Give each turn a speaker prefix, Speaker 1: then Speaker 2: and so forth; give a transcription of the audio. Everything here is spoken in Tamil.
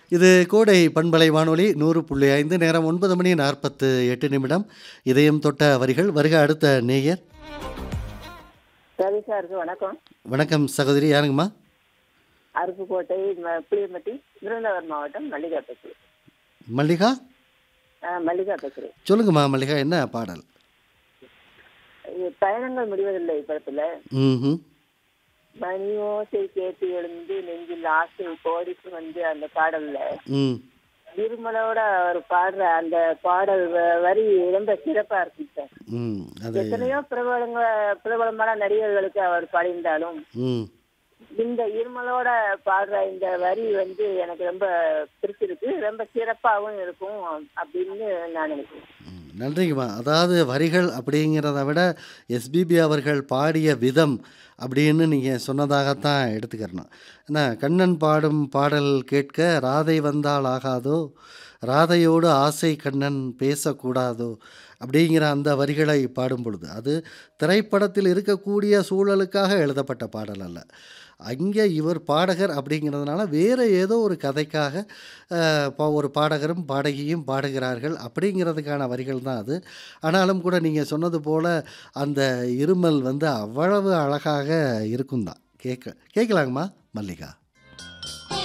Speaker 1: இது கோடை பண்பலை வானொலி நூறு புள்ளி ஐந்து நேரம் ஒன்பது மணி நாற்பத்து எட்டு நிமிடம் இதயம் தொட்ட வரிகள் வருக அடுத்த நேயர்
Speaker 2: ரவி சாருக்கு வணக்கம்
Speaker 1: வணக்கம் சகோதரி யாருங்கம்மா
Speaker 2: அருப்புக்கோட்டை ம- புளியம்பட்டி விருதுநகர் மாவட்டம் மல்லிகா பேசுகிறேன்
Speaker 1: மல்லிகா
Speaker 2: ஆ, மல்லிகா பேசுகிறேன்
Speaker 1: சொல்லுங்கம்மா மல்லிகா என்ன பாடல்
Speaker 2: இது பயணங்கள் முடிவதில்லை படத்துல
Speaker 1: ம்
Speaker 2: மணி ஓசை கேட்டு எழுந்து நெஞ்சில் ஆசை கோடிக்கு வந்து அந்த பாடல்ல
Speaker 1: ம்
Speaker 2: இருமலோட அவர் பாடுற அந்த பாடல் வ- வரி ரொம்ப சிறப்பா இருக்கு சார்
Speaker 1: ம் அது
Speaker 2: எத்தனையோ பிரபலங்க பிரபலமான நடிகர்களுக்கு அவர் பாடியிருந்தாலும்
Speaker 1: ம்
Speaker 2: இந்த இருமலோட பாடுற இந்த வரி வந்து எனக்கு ரொம்ப பிடிச்சிருக்கு ரொம்ப சிறப்பாகவும் இருக்கும் அப்படின்னு நான் நினைக்கிறேன்
Speaker 1: ம், நன்றிங்கம்மா அதாவது வரிகள் அப்படிங்கிறத விட எஸ்பிபி அவர்கள் பாடிய விதம் அப்படின்னு நீங்கள் சொன்னதாகத்தான் எடுத்துக்கிறணும் என்ன கண்ணன் பாடும் பாடல் கேட்க ராதை வந்தால் ஆகாதோ ராதையோடு ஆசை கண்ணன் பேசக்கூடாதோ அப்படிங்கிற அந்த வரிகளை பாடும் பொழுது அது திரைப்படத்தில் இருக்கக்கூடிய சூழலுக்காக எழுதப்பட்ட பாடல் அல்ல அங்கே இவர் பாடகர் அப்படிங்கிறதுனால வேறு ஏதோ ஒரு கதைக்காக அஹ், பா- ஒரு பாடகரும் பாடகியும் பாடுகிறார்கள் அப்படிங்கிறதுக்கான வரிகள் தான் அது ஆனாலும் கூட நீங்கள் சொன்னது போல் அந்த இருமல் வந்து அவ்வளவு அழகாக இருக்கும் தான் கேட்க கேட்கலாங்கம்மா மல்லிகா